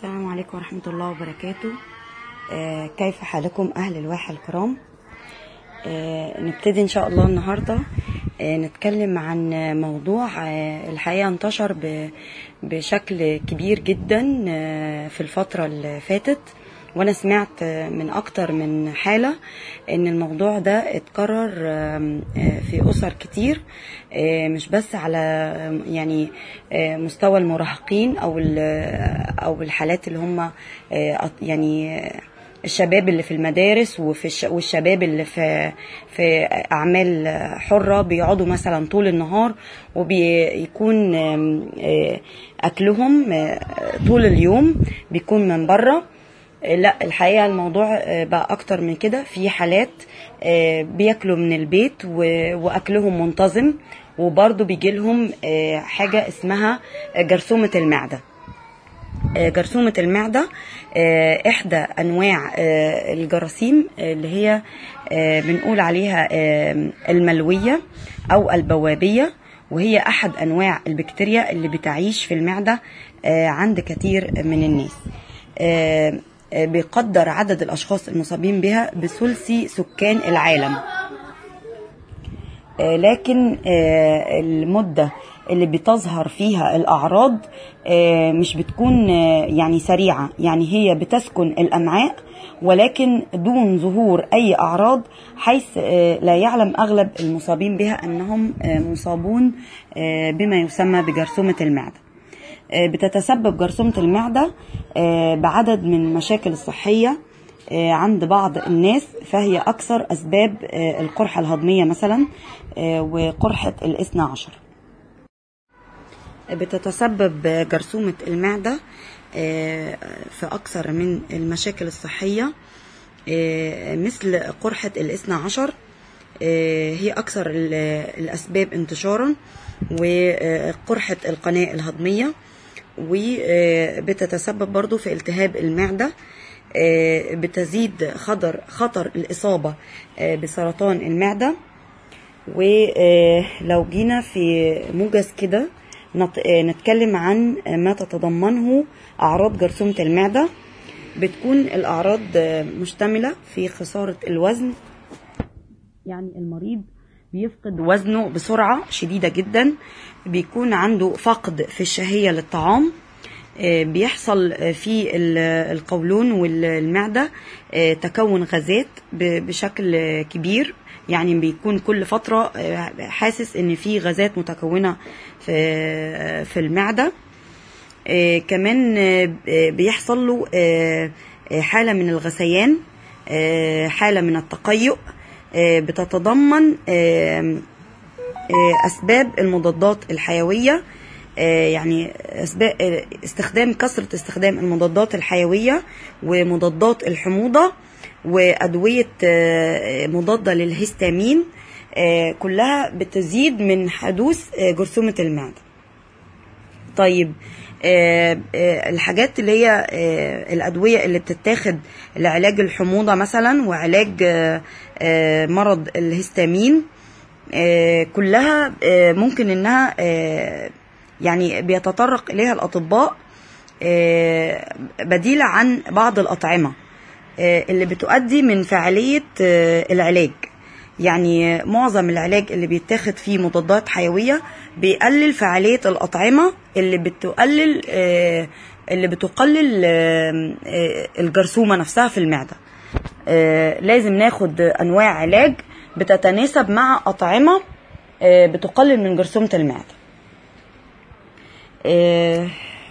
السلام عليكم ورحمة الله وبركاته آه كيف حالكم أهل الواحة الكرام آه نبتدي إن شاء الله النهاردة آه نتكلم عن موضوع آه الحقيقة انتشر ب- بشكل كبير جدا آه في الفترة اللي فاتت وانا سمعت آه، من اكتر من حالة ان الموضوع ده اتكرر آم، آه، في اسر كتير آه، مش بس على آم، يعني آه، مستوى المراهقين او ال- او الحالات اللي هم آه، أط- يعني آه، الشباب اللي في المدارس وفي الش... والشباب اللي في في اعمال حره بيقعدوا مثلا طول النهار وبيكون آم، آه، اكلهم آه، طول اليوم بيكون من بره لا الحقيقه الموضوع آه، بقى اكتر من كده في حالات آه، بياكلوا من البيت و- واكلهم منتظم وبرضه بيجي لهم حاجه اسمها جرثومه المعده آه، جرثومة المعدة آه، إحدى أنواع آه، الجراثيم آه، اللي هي آه، بنقول عليها آه، الملوية أو البوابية وهي أحد أنواع البكتيريا اللي بتعيش في المعدة آه، عند كثير من الناس آه، آه، بيقدر عدد الأشخاص المصابين بها بثلث سكان العالم آه، لكن آه، المدة اللي بتظهر فيها الأعراض آه، مش بتكون آه، يعني سريعة يعني هي بتسكن الأمعاء ولكن دون ظهور أي أعراض حيث آه، لا يعلم أغلب المصابين بها أنهم آه، مصابون آه، بما يسمى بجرثومة المعدة آه، بتتسبب جرثومة المعدة آه، بعدد من المشاكل الصحية آه، عند بعض الناس فهي أكثر أسباب آه، القرحة الهضمية مثلا آه، وقرحة الاثنى عشر بتتسبب جرثومة المعدة آه، في أكثر من المشاكل الصحية آه، مثل قرحة الاثنى عشر آه، هي أكثر ال- الأسباب انتشارا وقرحة القناة الهضمية وبتتسبب برضو في التهاب المعدة آه، بتزيد خطر خطر الإصابة آه، بسرطان المعدة ولو جينا في موجز كده نت- آه، نتكلم عن ما تتضمنه أعراض جرثومة المعدة بتكون الأعراض آه، مشتملة في خسارة الوزن يعني المريض بيفقد وزنه بسرعة شديدة جدا بيكون عنده فقد في الشهية للطعام آه، بيحصل آه، في ال- القولون والمعدة آه، تكون غازات ب- بشكل آه، كبير يعني بيكون كل فترة آه، حاسس ان في غازات متكونة في آه، في المعدة آه، كمان آه، آه، بيحصل له آه، آه، حالة من الغثيان آه، حالة من التقيؤ آه، بتتضمن آه، آه، أسباب المضادات الحيوية آه، يعني أسباب آه، استخدام كثرة استخدام المضادات الحيوية ومضادات الحموضة وأدوية آه، مضادة للهستامين آه، كلها بتزيد من حدوث آه، جرثومة المعدة طيب آه، آه، الحاجات اللي هي آه، الأدوية اللي بتتاخد لعلاج الحموضة مثلا وعلاج آه، آه، مرض الهستامين آه، كلها آه، ممكن انها آه، يعني بيتطرق اليها الاطباء آه، بديلة عن بعض الأطعمة آه، اللي بتؤدي من فعالية آه، العلاج يعني معظم العلاج اللي بيتاخد فيه مضادات حيوية بيقلل فعالية الأطعمة اللي بتقلل آه، اللي بتقلل آه، آه، الجرثومة نفسها في المعدة آه، لازم ناخد أنواع علاج بتتناسب مع أطعمة آه، بتقلل من جرثومة المعدة آه،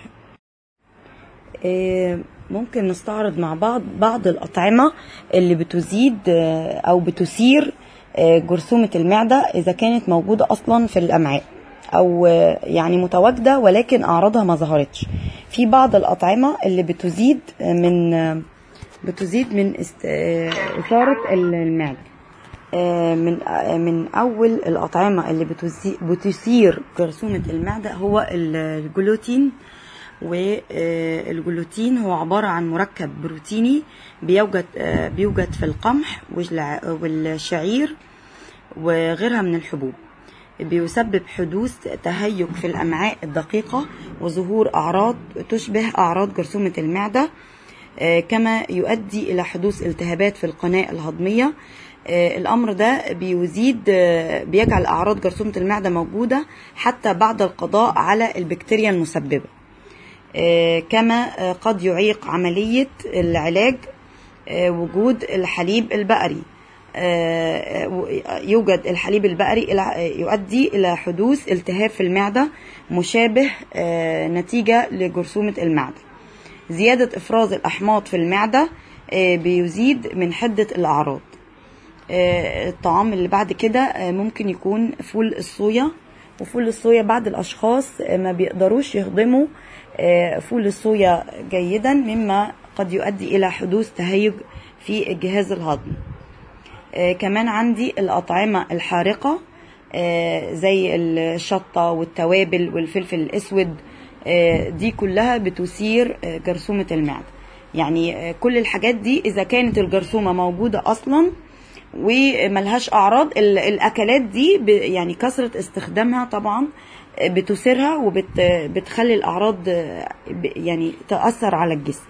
آه، ممكن نستعرض مع بعض بعض الأطعمة اللي بتزيد آه، أو بتثير آه، جرثومة المعدة إذا كانت موجودة أصلا في الأمعاء أو آه، يعني متواجدة ولكن أعراضها ما ظهرتش في بعض الأطعمة اللي بتزيد من آه، بتزيد من است- آه، إثارة المعدة آه، من آه، من اول الاطعمه اللي بتزي- بتثير جرثومه المعده هو ال- الجلوتين والجلوتين هو عباره عن مركب بروتيني بيوجد آه، بيوجد في القمح والع- والشعير وغيرها من الحبوب بيسبب حدوث تهيج في الأمعاء الدقيقة وظهور أعراض تشبه أعراض جرثومة المعدة آه، كما يؤدي إلى حدوث التهابات في القناة الهضمية آه، الأمر ده بيزيد آه، بيجعل أعراض جرثومة المعدة موجودة حتى بعد القضاء على البكتيريا المسببة آه، كما آه، قد يعيق عملية العلاج آه، وجود الحليب البقري آه، آه، يوجد الحليب البقري إلى- يؤدي إلى حدوث التهاب في المعدة مشابه آه، نتيجة لجرثومة المعدة زيادة إفراز الأحماض في المعدة آه، بيزيد من حدة الأعراض آه، الطعام اللي بعد كده آه، ممكن يكون فول الصويا وفول الصويا بعض الأشخاص آه، ما بيقدروش يهضموا آه، فول الصويا جيدا مما قد يؤدي إلى حدوث تهيج في الجهاز الهضمي آه، كمان عندي الأطعمة الحارقة آه، زي الشطة والتوابل والفلفل الأسود آه، دي كلها بتثير آه، جرثومة المعدة يعني آه، كل الحاجات دي إذا كانت الجرثومة موجودة أصلا وملهاش أعراض ال- الأكلات دي ب- يعني كثرة استخدامها طبعا آه، بتثيرها وبتخلي الأعراض آه، ب- يعني تأثر على الجسم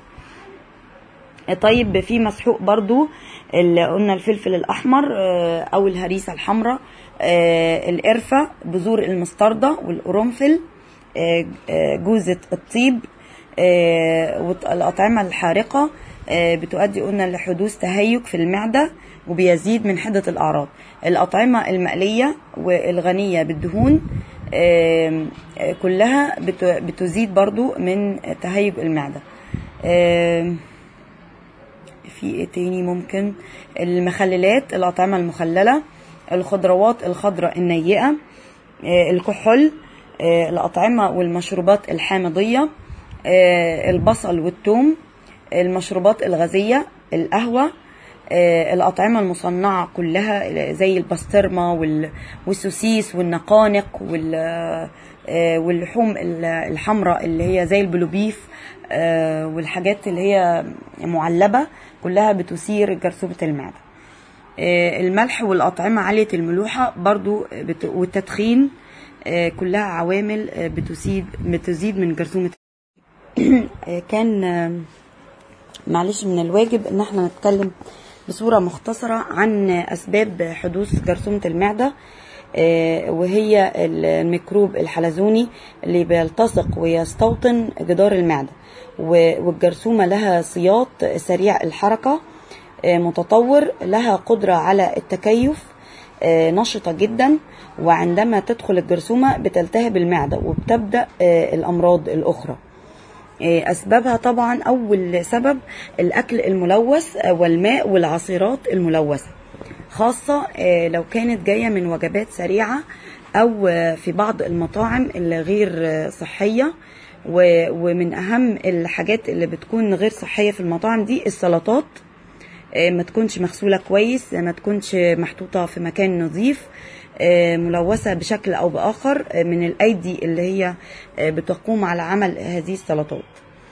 طيب في مسحوق برضو اللي قلنا الفلفل الأحمر آه، أو الهريسة الحمراء آه، القرفة بذور المستردة والقرنفل آه، آه، جوزة الطيب آه، والط- الأطعمة الحارقة آه، بتؤدي قلنا لحدوث تهيج في المعدة وبيزيد من حدة الأعراض الأطعمة المقلية والغنية بالدهون آه، آه، كلها بت- بتزيد برضو من تهيج المعدة آه، في ايه تاني ممكن المخللات الأطعمة المخللة الخضروات الخضراء النيئة آه، الكحول آه، الأطعمة والمشروبات الحامضية آه، البصل والثوم المشروبات الغازية القهوة آه، الأطعمة المصنعة كلها زي البسطرمة وال- والسوسيس والنقانق وال آه، واللحوم ال- الحمراء اللي هي زي البلوبيف آه، والحاجات اللي هي معلبة كلها بتثير جرثومة المعدة آه، الملح والأطعمة عالية الملوحة برضو بت- والتدخين آه، كلها عوامل آه، بتزيد بتزيد من جرثومة آه، كان آه، معلش من الواجب ان احنا نتكلم بصورة مختصرة عن أسباب حدوث جرثومة المعدة آه، وهي الميكروب الحلزوني اللي بيلتصق ويستوطن جدار المعدة و- والجرثومة لها سياط سريع الحركة آه، متطور لها قدرة على التكيف آه، نشطة جدا وعندما تدخل الجرثومة بتلتهب المعدة وبتبدأ آه، الأمراض الأخرى آه، أسبابها طبعا أول سبب الأكل الملوث آه، والماء والعصيرات الملوثة خاصة آه، لو كانت جاية من وجبات سريعة أو آه، في بعض المطاعم اللي غير آه، صحية و- ومن أهم الحاجات اللي بتكون غير صحية في المطاعم دي السلطات آه، ما تكونش مغسولة كويس ما تكونش محطوطة في مكان نظيف آه، ملوثة بشكل أو بآخر آه، من الأيدي اللي هي آه، بتقوم على عمل هذه السلطات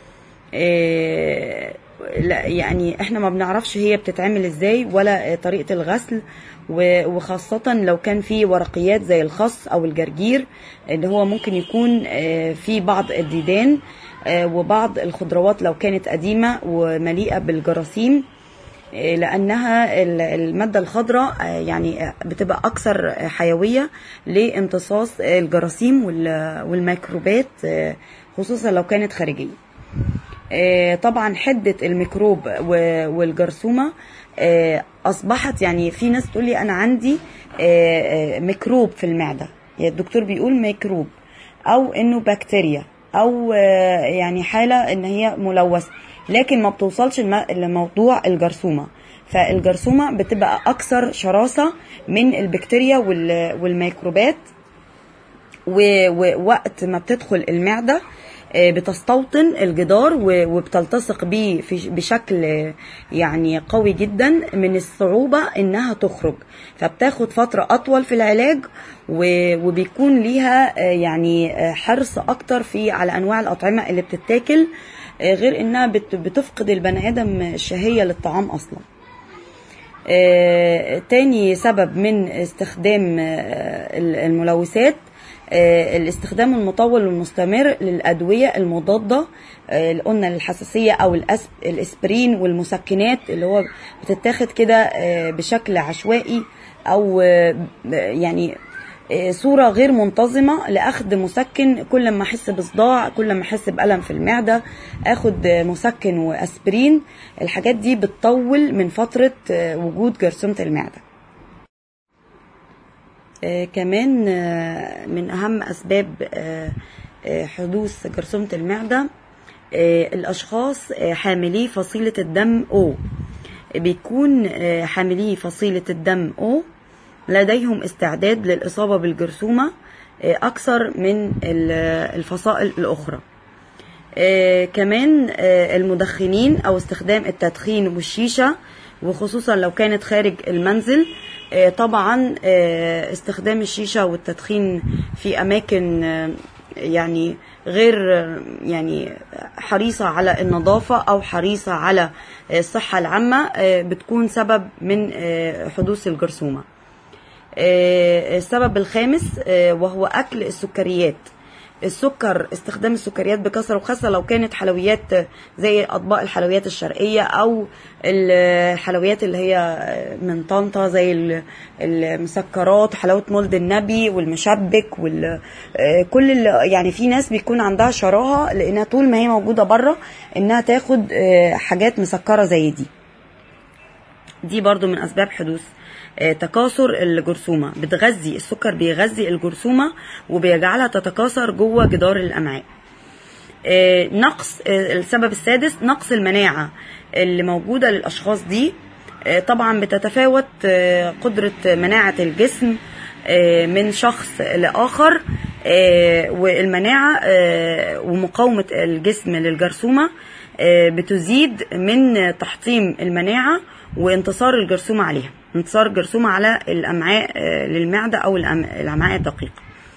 آه، لا يعني احنا ما بنعرفش هي بتتعمل ازاي ولا آه، طريقة الغسل و- وخاصة لو كان في ورقيات زي الخس او الجرجير اللي هو ممكن يكون آه، في بعض الديدان آه، وبعض الخضروات لو كانت قديمة ومليئة بالجراثيم آه، لانها ال- الماده الخضراء آه، يعني آه، بتبقى اكثر آه، حيويه لامتصاص آه، الجراثيم وال- والميكروبات آه، خصوصا لو كانت خارجيه آه، طبعا حده الميكروب و- والجرثومه آه، اصبحت يعني في ناس تقول لي انا عندي آه، آه، ميكروب في المعده يعني الدكتور بيقول ميكروب او انه بكتيريا او آه، يعني حاله ان هي ملوثه لكن ما بتوصلش الم- لموضوع الجرثومه فالجرثومه بتبقى اكثر شراسه من البكتيريا وال- والميكروبات و- ووقت ما بتدخل المعدة آه، بتستوطن الجدار و- وبتلتصق بيه في- بشكل آه، يعني قوي جدا من الصعوبة انها تخرج فبتاخد فترة اطول في العلاج و- وبيكون ليها آه، يعني آه، حرص اكتر في على انواع الاطعمة اللي بتتاكل آه، غير انها بت- بتفقد البني ادم الشهية للطعام اصلا آه، تاني سبب من استخدام آه، الملوثات آه، الاستخدام المطول والمستمر للأدوية المضادة آه، اللي قلنا للحساسية أو الأسب الإسبرين والمسكنات اللي هو بتتاخد كده آه، بشكل عشوائي أو آه، يعني آه، صورة غير منتظمة لأخذ مسكن كل ما أحس بصداع كل ما أحس بألم في المعدة أخد آه، مسكن وأسبرين الحاجات دي بتطول من فترة آه، وجود جرثومة المعدة آه، كمان آه، من أهم أسباب آه، آه، حدوث جرثومة المعدة آه، الأشخاص آه، حاملي فصيلة الدم O بيكون آه، حاملي فصيلة الدم O لديهم استعداد للإصابة بالجرثومة آه، أكثر من ال- الفصائل الأخرى آه، كمان آه، المدخنين او استخدام التدخين والشيشه وخصوصا لو كانت خارج المنزل آه، طبعا آه، استخدام الشيشه والتدخين في اماكن آه، يعني غير آه، يعني حريصه على النظافه او حريصه على آه، الصحه العامه آه، بتكون سبب من آه، حدوث الجرثومه آه، السبب الخامس آه، وهو أكل السكريات السكر استخدام السكريات بكثرة وخاصة لو كانت حلويات آه، زي أطباق الحلويات الشرقية أو الحلويات اللي هي من طنطا زي ال- المسكرات حلاوة مولد النبي والمشبك وال آه، كل ال- يعني في ناس بيكون عندها شراهة لأنها طول ما هي موجودة بره إنها تاخد آه، حاجات مسكرة زي دي دي برضو من أسباب حدوث آه، تكاثر الجرثومة بتغذي السكر بيغذي الجرثومة وبيجعلها تتكاثر جوه جدار الأمعاء آه، نقص آه، السبب السادس نقص المناعة اللي موجودة للأشخاص دي آه، طبعا بتتفاوت آه، قدرة مناعة الجسم آه، من شخص لآخر آه، والمناعة آه، ومقاومة الجسم للجرثومة آه، بتزيد من تحطيم المناعة وانتصار الجرثومة عليها انتصار الجرثومة على الأمعاء آه، للمعدة أو الأم- الأمعاء الدقيقة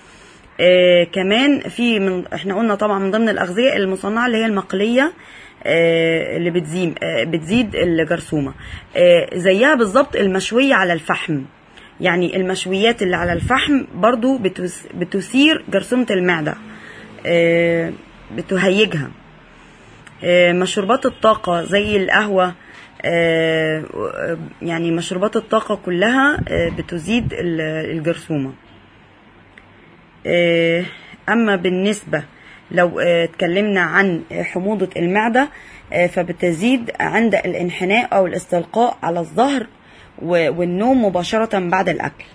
آه كمان في من احنا قلنا طبعا من ضمن الاغذيه المصنعه اللي هي المقليه آه اللي بتزيم آه بتزيد الجرثومه آه زيها بالظبط المشويه على الفحم يعني المشويات اللي على الفحم برضو بتس بتثير جرثومه المعده آه بتهيجها آه، مشروبات الطاقة زي القهوة آه، و- يعني مشروبات الطاقة كلها آه، بتزيد ال- الجرثومة آه، أما بالنسبة لو آه، اتكلمنا عن آه، حموضة المعدة آه، فبتزيد عند الانحناء أو الاستلقاء على الظهر و- والنوم مباشرة بعد الأكل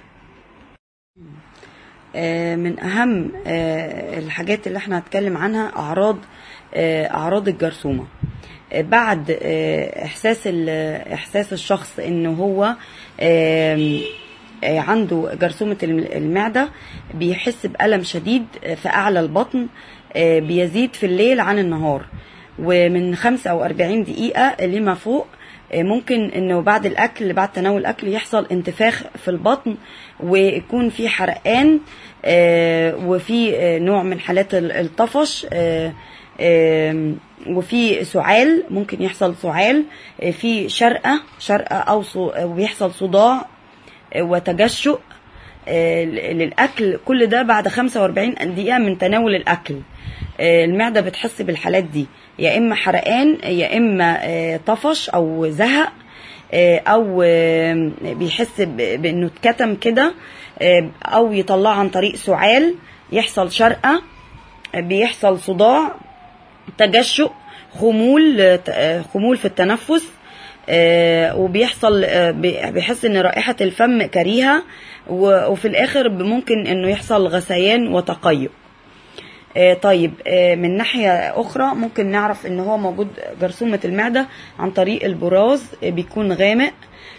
آه، من أهم آه، الحاجات اللي احنا هنتكلم عنها أعراض آه، أعراض الجرثومة آه، بعد آه، إحساس ال- إحساس الشخص إن هو آم، آه، عنده جرثومة الم- المعدة بيحس بألم شديد آه، في أعلى البطن آه، بيزيد في الليل عن النهار ومن 45 دقيقة لما فوق آه، ممكن انه بعد الاكل بعد تناول الاكل يحصل انتفاخ في البطن ويكون في حرقان آه، وفي آه، نوع من حالات ال- الطفش آه، آم، وفي سعال ممكن يحصل سعال آه، في شرقة شرقة أو صو- وبيحصل صداع آه، وتجشؤ آه، للأكل كل ده بعد 45 دقيقة من تناول الأكل آه، المعدة بتحس بالحالات دي يا إما حرقان يا إما آه، طفش أو زهق آه، أو آه، بيحس ب- بإنه اتكتم كده آه، أو يطلع عن طريق سعال يحصل شرقة آه، بيحصل صداع تجشؤ خمول آه، خمول في التنفس آه، وبيحصل آه، بي- بيحس ان رائحة الفم كريهة و- وفي الاخر ممكن انه يحصل غثيان وتقيؤ آه، طيب آه، من ناحية أخرى ممكن نعرف إن هو موجود جرثومة المعدة عن طريق البراز آه، بيكون غامق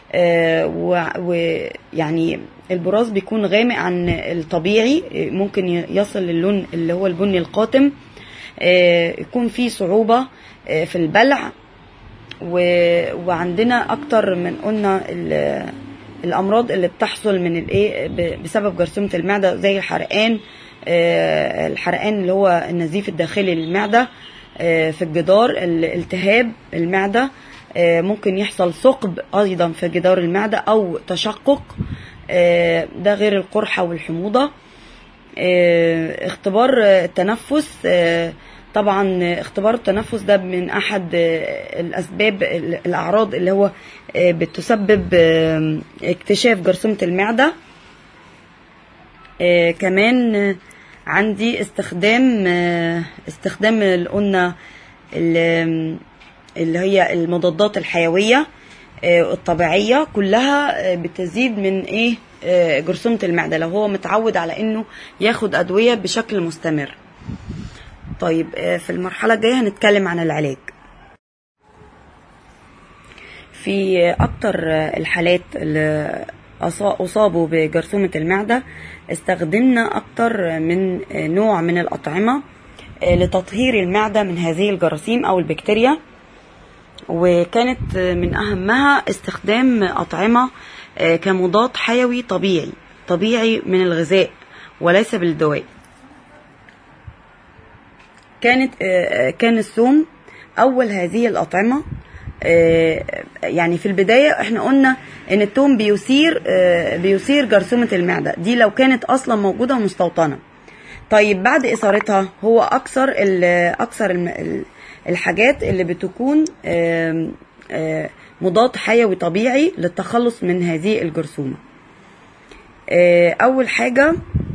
ويعني البراز بيكون غامق عن الطبيعي آه، ممكن ي- يصل للون اللي هو البني القاتم آه، يكون فيه صعوبة آه، في البلع و- وعندنا أكتر من قلنا ال- الأمراض اللي بتحصل من الإيه ب- بسبب جرثومة المعدة زي الحرقان آه، الحرقان اللي هو النزيف الداخلي للمعدة آه، في الجدار الالتهاب المعدة آه، ممكن يحصل ثقب ايضا في جدار المعده او تشقق آه، ده غير القرحه والحموضه آه، اختبار آه، التنفس آه، طبعا آه، اختبار التنفس ده من احد آه، الاسباب ال- الاعراض اللي هو آه، بتسبب آه، اكتشاف جرثومه المعده آه، كمان آه، عندي استخدام آه، استخدام اللي قلنا ال- اللي هي المضادات الحيويه آه، الطبيعيه كلها آه، بتزيد من ايه آه، جرثومه المعده لو هو متعود على انه ياخد ادويه بشكل مستمر طيب آه، في المرحله الجايه هنتكلم عن العلاج في اكتر الحالات اللي أصا- اصابوا بجرثومه المعده استخدمنا اكتر من نوع من الاطعمه لتطهير المعده من هذه الجراثيم او البكتيريا وكانت من اهمها استخدام اطعمه كمضاد حيوي طبيعي طبيعي من الغذاء وليس بالدواء كانت كان الثوم اول هذه الاطعمه آه، يعني في البدايه احنا قلنا ان الثوم بيثير آه، بيثير جرثومه المعده دي لو كانت اصلا موجوده ومستوطنه طيب بعد اثارتها هو اكثر ال- اكثر الم- ال- الحاجات اللي بتكون آم، آه، مضاد حيوي طبيعي للتخلص من هذه الجرثومه آه، اول حاجه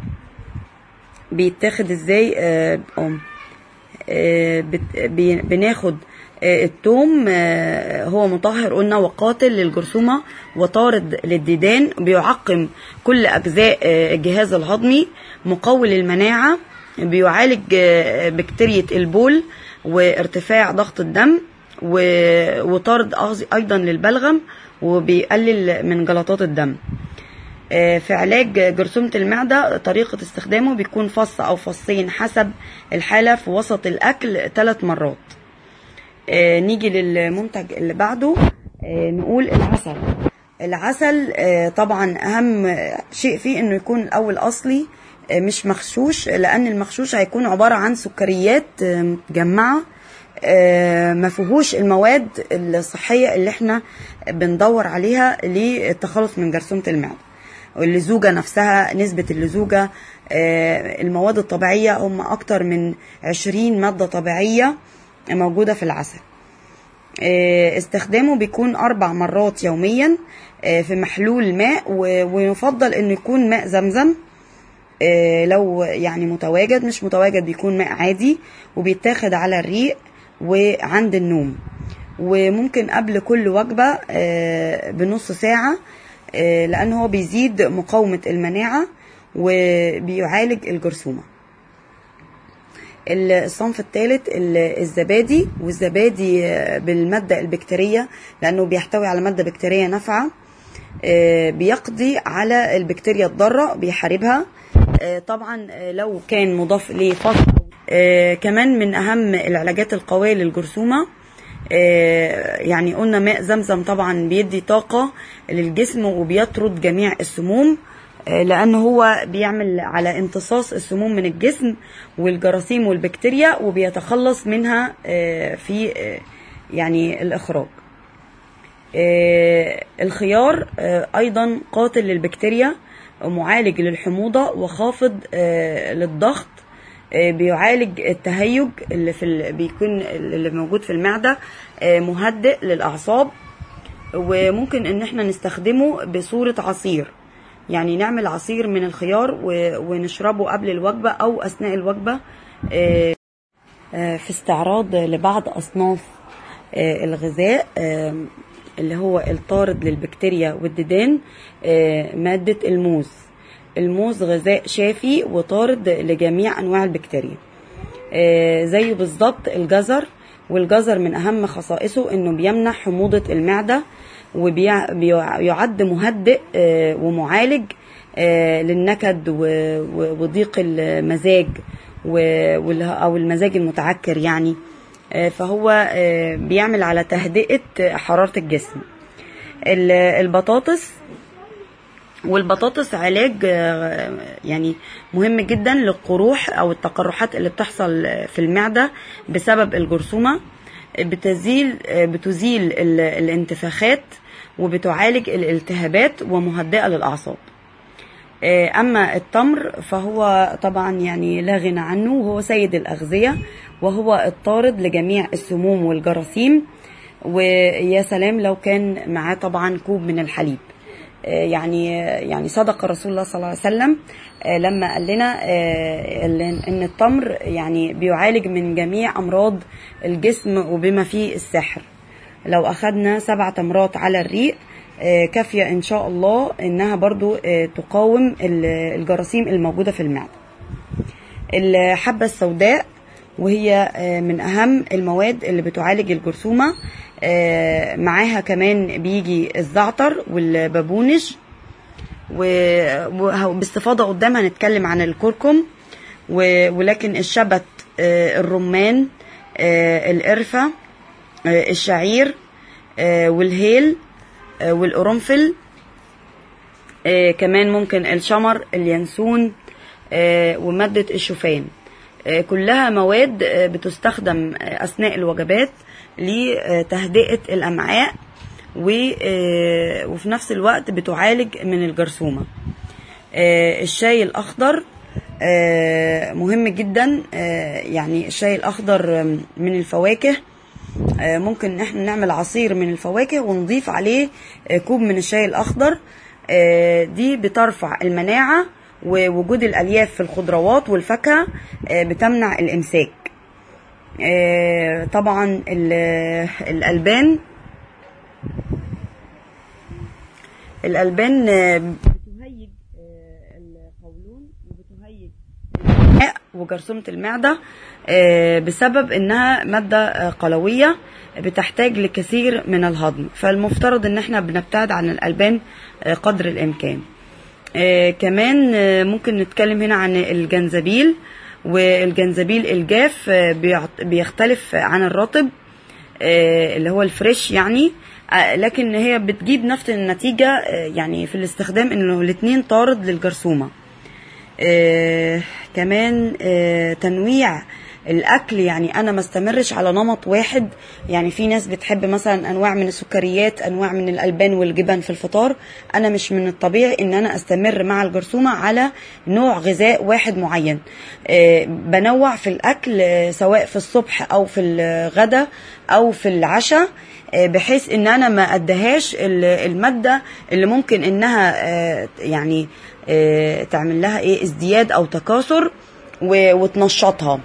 بيتاخد ازاي آه، أم آه، بت- بي- بناخد آه، التوم آه، هو مطهر قلنا وقاتل للجرثومة وطارد للديدان بيعقم كل أجزاء آه، الجهاز الهضمي مقوي للمناعة بيعالج آه، بكتيريا البول وارتفاع ضغط الدم و- وطارد أغز- أيضا للبلغم وبيقلل من جلطات الدم آه، في علاج جرثومة المعدة طريقة استخدامه بيكون فص أو فصين حسب الحالة في وسط الأكل ثلاث مرات آه، نيجي للمنتج اللي بعده آه، نقول العسل العسل آه، طبعا أهم شيء فيه إنه يكون الأول أصلي آه، مش مغشوش لأن المغشوش هيكون عبارة عن سكريات آه، متجمعة آه، ما فيهوش المواد الصحية اللي احنا بندور عليها للتخلص من جرثومة المعدة اللزوجة نفسها نسبة اللزوجة آه، المواد الطبيعية هم أكتر من 20 مادة طبيعية موجودة في العسل آه، استخدامه بيكون أربع مرات يوميا آه، في محلول ماء و- ويفضل إنه يكون ماء زمزم آه، لو يعني متواجد مش متواجد بيكون ماء عادي وبيتاخد على الريق وعند النوم وممكن قبل كل وجبة آه، بنص ساعة آه، لأن هو بيزيد مقاومة المناعة وبيعالج الجرثومة الصنف الثالث الزبادي والزبادي آه، بالمادة البكتيرية لأنه بيحتوي على مادة بكتيرية نافعة آه، بيقضي على البكتيريا الضارة بيحاربها آه، طبعا آه، لو كان مضاف إليه فصل آه، كمان من أهم العلاجات القوية للجرثومة آه، يعني قلنا ماء زمزم طبعا بيدي طاقة للجسم وبيطرد جميع السموم آه، لأنه هو بيعمل على امتصاص السموم من الجسم والجراثيم والبكتيريا وبيتخلص منها آه، في آه، يعني الإخراج آه، الخيار آه، أيضا قاتل للبكتيريا معالج للحموضة وخافض آه، للضغط آه، بيعالج التهيج اللي في ال... بيكون اللي موجود في المعدة آه، مهدئ للأعصاب وممكن ان احنا نستخدمه بصورة عصير يعني نعمل عصير من الخيار و... ونشربه قبل الوجبة او اثناء الوجبة آه، آه، في استعراض لبعض اصناف آه، الغذاء آه، اللي هو الطارد للبكتيريا والديدان آه، مادة الموز الموز غذاء شافي وطارد لجميع انواع البكتيريا آه، زيه بالظبط الجزر والجزر من اهم خصائصه انه بيمنع حموضة المعدة وبيعد مهدئ آه، ومعالج آه، للنكد و- و- وضيق المزاج و- وال- او المزاج المتعكر يعني آه، فهو آه، بيعمل على تهدئة حرارة الجسم ال- البطاطس والبطاطس علاج آه، يعني مهم جدا للقروح او التقرحات اللي بتحصل في المعده بسبب الجرثومه بتزيل بتزيل ال- الانتفاخات وبتعالج الالتهابات ومهدئة للأعصاب آه، أما التمر فهو طبعا يعني لا غنى عنه وهو سيد الأغذية وهو الطارد لجميع السموم والجراثيم ويا سلام لو كان معاه طبعا كوب من الحليب آه، يعني يعني صدق رسول الله صلى الله عليه وسلم آه، لما قال لنا آه، ان التمر يعني بيعالج من جميع امراض الجسم وبما فيه السحر لو اخذنا سبع تمرات على الريق آه، كافيه ان شاء الله انها برضو آه، تقاوم ال- الجراثيم الموجوده في المعده الحبة السوداء وهي آه، من أهم المواد اللي بتعالج الجرثومة آه، معاها كمان بيجي الزعتر والبابونج و- وباستفاضة قدام هنتكلم عن الكركم و- ولكن الشبت آه، الرمان آه، القرفة آه، الشعير آه، والهيل آه، والقرنفل آه، كمان ممكن الشمر اليانسون آه، ومادة الشوفان آه، كلها مواد آه، بتستخدم آه، أثناء الوجبات لتهدئة الأمعاء و- آه، وفي نفس الوقت بتعالج من الجرثومة آه، الشاي الأخضر آه، مهم جدا آه، يعني الشاي الأخضر آم، من الفواكه آه، ممكن ان احنا نعمل عصير من الفواكه ونضيف عليه آه، كوب من الشاي الاخضر آه، دي بترفع المناعة ووجود الالياف في الخضروات والفاكهة آه، بتمنع الامساك آه، طبعا ال- الالبان الالبان آه، بتهيج آه، القولون وبتهيج الماء وجرثومة المعدة آه، بسبب انها مادة آه، قلوية بتحتاج لكثير من الهضم فالمفترض ان احنا بنبتعد عن الالبان آه، قدر الامكان آه، كمان آه، ممكن نتكلم هنا عن الجنزبيل والجنزبيل الجاف آه، بيعت- بيختلف عن الرطب آه، اللي هو الفريش يعني آه، لكن هي بتجيب نفس النتيجة آه، يعني في الاستخدام انه الاتنين طارد للجرثومة آه، كمان آه، تنويع الاكل يعني انا ما استمرش على نمط واحد يعني في ناس بتحب مثلا انواع من السكريات انواع من الالبان والجبن في الفطار انا مش من الطبيعي ان انا استمر مع الجرثومه على نوع غذاء واحد معين آه، بنوع في الاكل آه، سواء في الصبح او في الغداء او في العشاء آه، بحيث ان انا ما ادهاش ال- الماده اللي ممكن انها آه، يعني آه، تعمل لها ايه ازدياد او تكاثر و- وتنشطها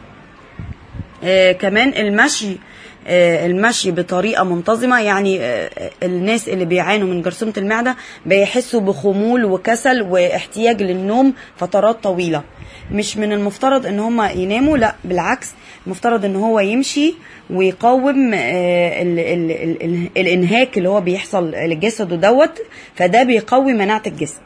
آه، كمان المشي آه، المشي بطريقة منتظمة يعني آه، الناس اللي بيعانوا من جرثومة المعدة بيحسوا بخمول وكسل واحتياج للنوم فترات طويلة مش من المفترض ان هم يناموا لا بالعكس المفترض ان هو يمشي ويقاوم آه، ال ال ال ال الانهاك اللي هو بيحصل لجسده دوت فده بيقوي مناعة الجسم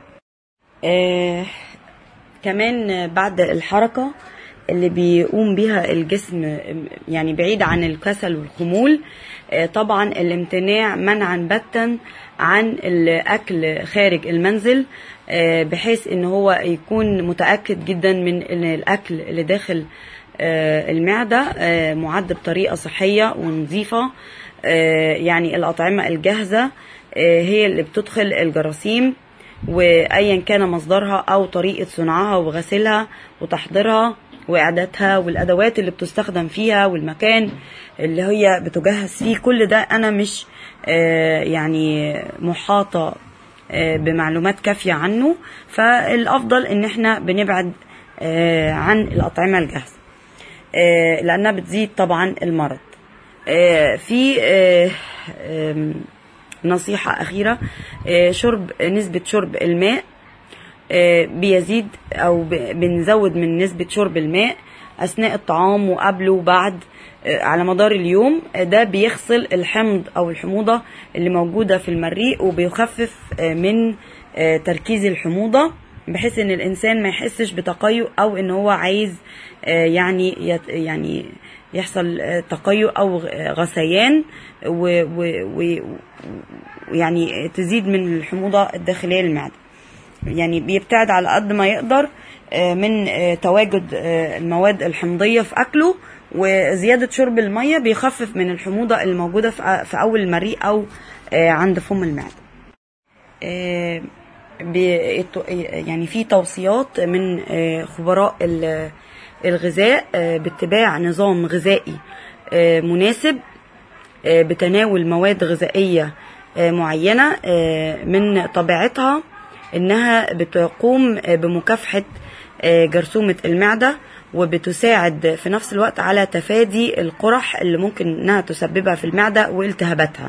آه، كمان بعد الحركة اللي بيقوم بيها الجسم يعني بعيد عن الكسل والخمول آه، طبعا الامتناع منعا باتا عن الاكل خارج المنزل آه، بحيث ان هو يكون متاكد جدا من ان الاكل اللي داخل آه، المعده آه، معد بطريقه صحيه ونظيفه آه، يعني الاطعمه الجاهزه آه، هي اللي بتدخل الجراثيم وايا كان مصدرها او طريقه صنعها وغسلها وتحضيرها واعدادها والادوات اللي بتستخدم فيها والمكان اللي هي بتجهز فيه كل ده انا مش آه، يعني محاطه آه، بمعلومات كافيه عنه فالافضل ان احنا بنبعد آه، عن الاطعمه الجاهزه آه، لانها بتزيد طبعا المرض آه، في آه، آم، نصيحة أخيرة آه، شرب نسبة شرب الماء آه، بيزيد أو ب- بنزود من نسبة شرب الماء أثناء الطعام وقبله وبعد آه، على مدار اليوم آه، ده بيغسل الحمض أو الحموضة اللي موجودة في المريء وبيخفف آه، من آه، تركيز الحموضة بحيث ان الانسان ما يحسش بتقيؤ او ان هو عايز آه، يعني يت- يعني يحصل آه، تقيؤ او غ- آه، غثيان و- و- و- ويعني تزيد من الحموضة الداخلية للمعدة يعني بيبتعد على قد ما يقدر آه، من آه، تواجد آه، المواد الحمضية في أكله وزيادة شرب المية بيخفف من الحموضة الموجودة في في أول المريء أو آه، عند فم المعدة آه، بي- يعني في توصيات من آه، خبراء ال- الغذاء آه، باتباع نظام غذائي آه، مناسب آه، بتناول مواد غذائية آه، معينة آه، من طبيعتها إنها بتقوم آه، بمكافحة آه، جرثومة المعدة وبتساعد في نفس الوقت على تفادي القرح اللي ممكن إنها تسببها في المعدة والتهاباتها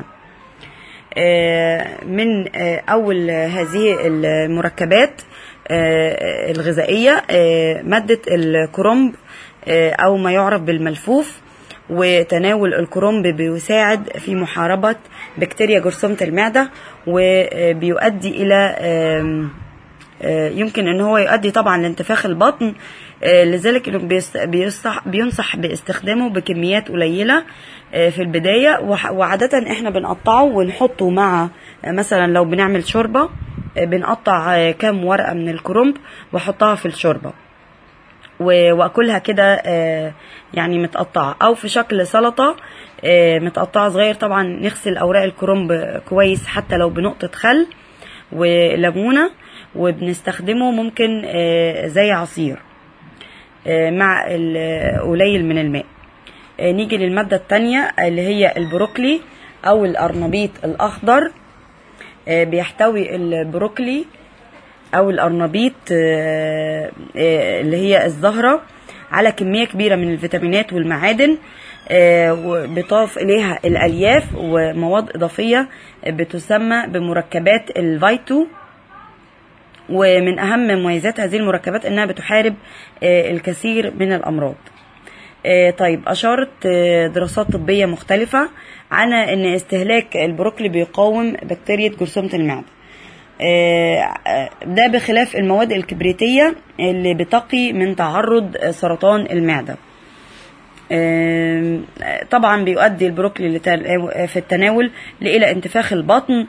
آه، من آه، أول هذه المركبات آه، الغذائية آه، مادة الكرنب آه، أو ما يعرف بالملفوف وتناول الكرنب بيساعد في محاربة بكتيريا جرثومة المعدة وبيؤدي إلى آم، آه، يمكن ان هو يؤدي طبعا لانتفاخ البطن آه، لذلك انه بيس- بيصح بينصح باستخدامه بكميات قليله آه، في البدايه وح- وعاده احنا بنقطعه ونحطه مع آه، مثلا لو بنعمل شوربه آه، بنقطع آه، كام ورقه من الكرنب واحطها في الشوربه و- واكلها كده آه، يعني متقطعه او في شكل سلطه آه، متقطعه صغير طبعا نغسل اوراق الكرنب كويس حتى لو بنقطه خل وليمونه وبنستخدمه ممكن آه، زي عصير آه، مع ال- قليل من الماء آه، نيجي للمادة التانية اللي هي البروكلي أو الأرنبيط الأخضر آه، بيحتوي البروكلي أو الأرنبيط آه، آه، اللي هي الزهرة على كمية كبيرة من الفيتامينات والمعادن آه، وبيضاف إليها الألياف ومواد إضافية بتسمى بمركبات الفيتو ومن أهم مميزات هذه المركبات إنها بتحارب آه، الكثير من الأمراض آه، طيب أشارت آه، دراسات طبية مختلفة على أن استهلاك البروكلي بيقاوم بكتيريا جرثومة المعدة آه، آه، ده بخلاف المواد الكبريتية اللي بتقي من تعرض آه، سرطان المعدة آم، طبعا بيؤدي البروكلي لتل- في التناول الى انتفاخ البطن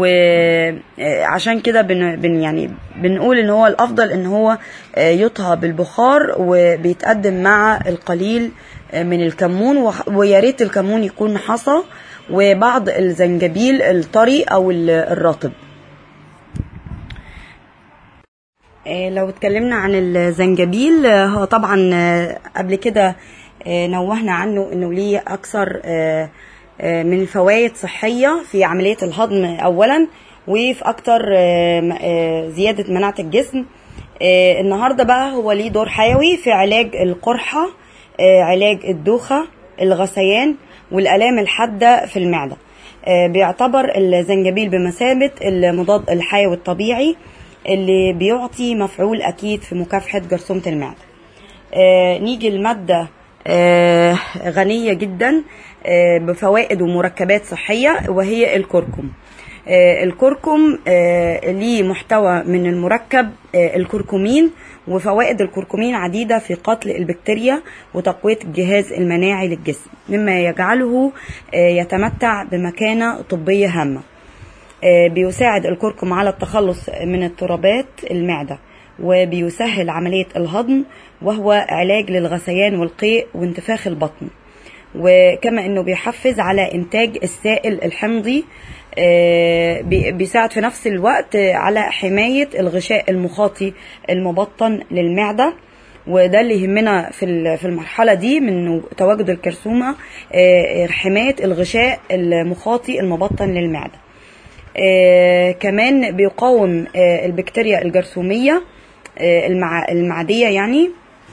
وعشان كده بن بن يعني بنقول ان هو الافضل ان هو آه، يطهى بالبخار وبيتقدم مع القليل آه، من الكمون وح- ويا ريت الكمون يكون حصى وبعض الزنجبيل الطري او ال- الرطب آه، لو اتكلمنا عن الزنجبيل آه، هو طبعا آه، قبل كده آه، نوهنا عنه انه ليه اكثر آه، آه، من فوائد صحيه في عمليه الهضم اولا وفي اكتر آه، م- آه، زياده مناعه الجسم آه، النهارده بقى هو ليه دور حيوي في علاج القرحه آه، علاج الدوخه الغثيان والالام الحاده في المعده آه، بيعتبر الزنجبيل بمثابه المضاد الحيوي الطبيعي اللي بيعطي مفعول اكيد في مكافحه جرثومه المعده آه، نيجي المادة آه، غنية جدا آه، بفوائد ومركبات صحية وهي الكركم آه، الكركم آه، ليه محتوى من المركب آه، الكركمين وفوائد الكركمين عديدة في قتل البكتيريا وتقوية الجهاز المناعي للجسم مما يجعله آه، يتمتع بمكانة طبية هامة آه، بيساعد الكركم على التخلص من اضطرابات المعدة وبيسهل عملية الهضم وهو علاج للغثيان والقيء وانتفاخ البطن وكما انه بيحفز على انتاج السائل الحمضي آه، بي- بيساعد في نفس الوقت آه، على حماية الغشاء المخاطي المبطن للمعدة وده اللي يهمنا في ال- في المرحلة دي من تواجد الكرثومة آه، حماية الغشاء المخاطي المبطن للمعدة آه، كمان بيقاوم آه، البكتيريا الجرثومية آه، المع... المعدية يعني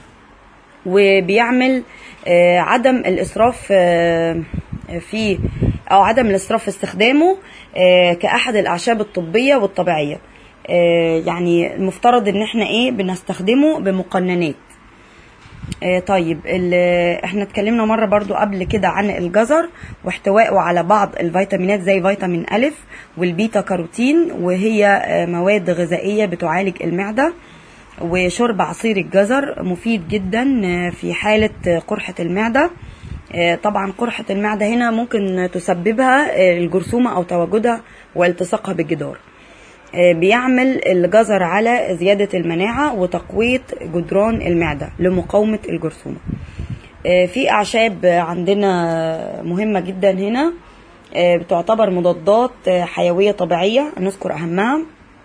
وبيعمل آه، عدم الإسراف آه، في أو عدم الإسراف في استخدامه آه، كأحد الأعشاب الطبية والطبيعية آه، يعني المفترض إن احنا إيه بنستخدمه بمقننات آه، طيب ال- احنا اتكلمنا مرة برضو قبل كده عن الجزر واحتوائه على بعض الفيتامينات زي فيتامين ألف والبيتا كاروتين وهي آه، مواد غذائية بتعالج المعدة وشرب عصير الجزر مفيد جدا آه، في حالة آه، قرحة المعدة آه، طبعا قرحة المعدة هنا ممكن تسببها آه، الجرثومة أو تواجدها والتصاقها بالجدار آه، بيعمل الجزر على زيادة المناعة وتقوية جدران المعدة لمقاومة الجرثومة آه، في اعشاب عندنا مهمه جدا هنا آه، بتعتبر مضادات آه، حيويه طبيعيه نذكر اهمها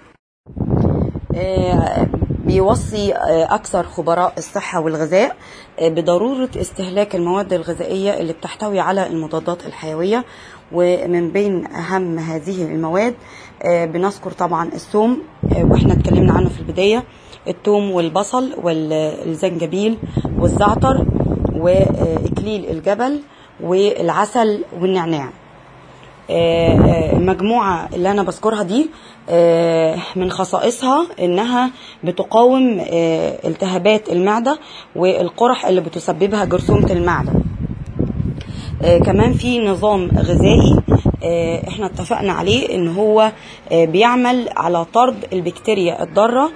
آه، بيوصي آه، أكثر خبراء الصحة والغذاء آه، بضرورة استهلاك المواد الغذائية اللي بتحتوي على المضادات الحيوية ومن بين أهم هذه المواد آه، بنذكر طبعا الثوم آه، واحنا اتكلمنا عنه في البداية الثوم والبصل والزنجبيل والزعتر وإكليل الجبل والعسل والنعناع آه، آه، المجموعة اللي أنا بذكرها دي آه، من خصائصها إنها بتقاوم آه، التهابات المعدة والقرح اللي بتسببها جرثومة المعدة آه، كمان في نظام غذائي آه، احنا اتفقنا عليه ان هو آه، بيعمل على طرد البكتيريا الضارة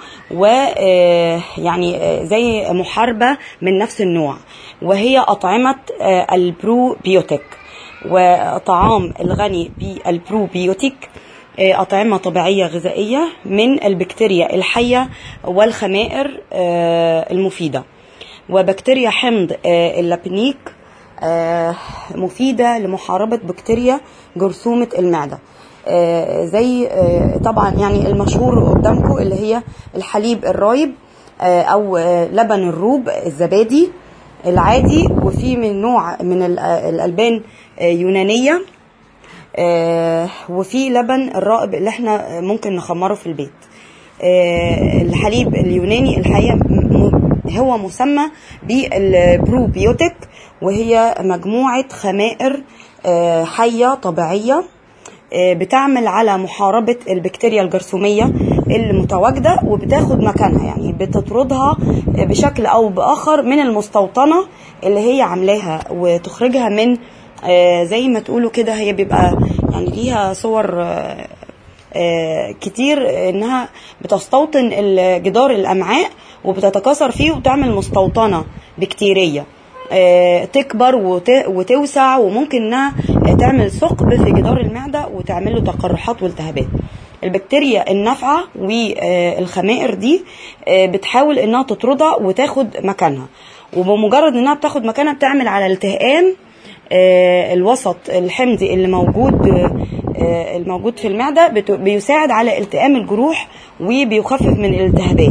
ويعني زي محاربة من نفس النوع وهي أطعمة آه، البروبيوتيك وطعام الغني بالبروبيوتيك آه، أطعمة طبيعية غذائية من البكتيريا الحية والخمائر آه، المفيدة وبكتيريا حمض آه، اللابنيك آه، مفيدة لمحاربة بكتيريا جرثومة المعدة آه، زي آه، طبعا يعني المشهور قدامكم اللي هي الحليب الرايب آه، أو آه، لبن الروب الزبادي العادي وفي من نوع من ال- آه، الألبان آه، يونانية آه، وفي لبن الرائب اللي احنا ممكن نخمره في البيت آه، الحليب اليوناني الحقيقة م- هو مسمى بالبروبيوتيك وهي مجموعة خمائر آه، حية طبيعية آه، بتعمل على محاربة البكتيريا الجرثومية المتواجدة وبتاخد مكانها يعني بتطردها بشكل أو بآخر من المستوطنة اللي هي عاملاها وتخرجها من آه، زي ما تقولوا كده هي بيبقى يعني ليها صور آه، آه، كتير انها بتستوطن ال- جدار الامعاء وبتتكاثر فيه وبتعمل مستوطنه بكتيريه آه، تكبر وت- وتوسع وممكن انها تعمل ثقب في جدار المعده وتعمل له تقرحات والتهابات البكتيريا النافعه والخمائر دي آه، بتحاول انها تطردها وتاخد مكانها وبمجرد انها بتاخد مكانها بتعمل على التهام آه، الوسط الحمضي اللي موجود آه، الموجود في المعده بت- بيساعد على التئام الجروح وبيخفف من الالتهابات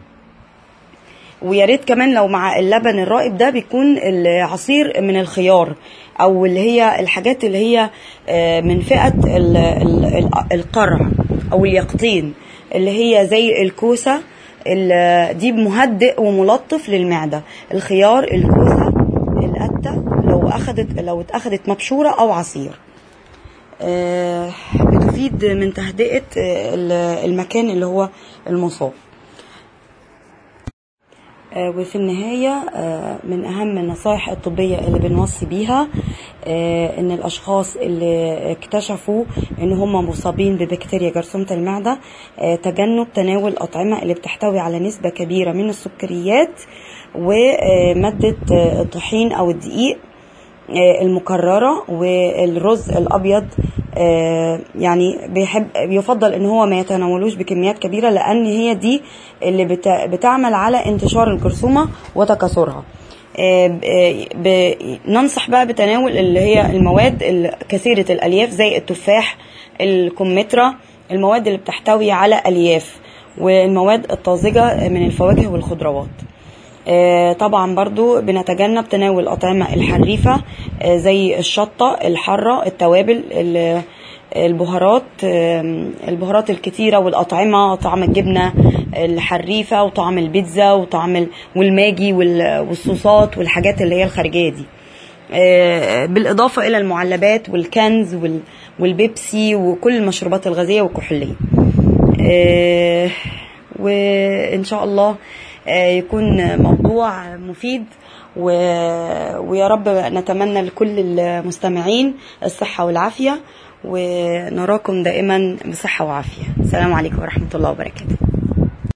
ويا ريت كمان لو مع اللبن الرائب ده بيكون العصير من الخيار او اللي هي الحاجات اللي هي آه، من فئه ال- ال- ال- القرع او اليقطين اللي هي زي الكوسه ال- دي مهدئ وملطف للمعده الخيار الكوسه القته لو اخدت لو اتاخدت مبشوره او عصير آه، بتفيد من تهدئه آه، ال- المكان اللي هو المصاب آه، وفي النهاية آه، من أهم النصائح الطبية اللي بنوصي بيها آه، إن الأشخاص اللي اكتشفوا إن هم مصابين ببكتيريا جرثومة المعدة آه، تجنب تناول الأطعمة اللي بتحتوي على نسبة كبيرة من السكريات ومادة آه، الطحين أو الدقيق آه، المكررة والرز الأبيض آه، يعني بيحب يفضل ان هو ما يتناولوش بكميات كبيرة لان هي دي اللي بت- بتعمل على انتشار الجرثومة وتكاثرها آه، ب- آه، ب- ننصح بقى بتناول اللي هي المواد ال- كثيرة الألياف زي التفاح الكمثرى المواد اللي بتحتوي على ألياف والمواد الطازجة من الفواكه والخضروات آه، طبعا برضو بنتجنب تناول الأطعمة الحريفة آه، زي الشطة الحارة التوابل ال- البهارات آم، البهارات الكتيرة والأطعمة طعم الجبنة الحريفة وطعم البيتزا وطعم ال- والماجي وال- والصوصات والحاجات اللي هي الخارجية دي آه، بالإضافة إلى المعلبات والكنز وال- والبيبسي وكل المشروبات الغازية والكحولية آه، وإن شاء الله آه، يكون موضوع مفيد و- ويا رب نتمنى لكل المستمعين الصحة والعافية ونراكم دائما بصحة وعافية السلام عليكم ورحمة الله وبركاته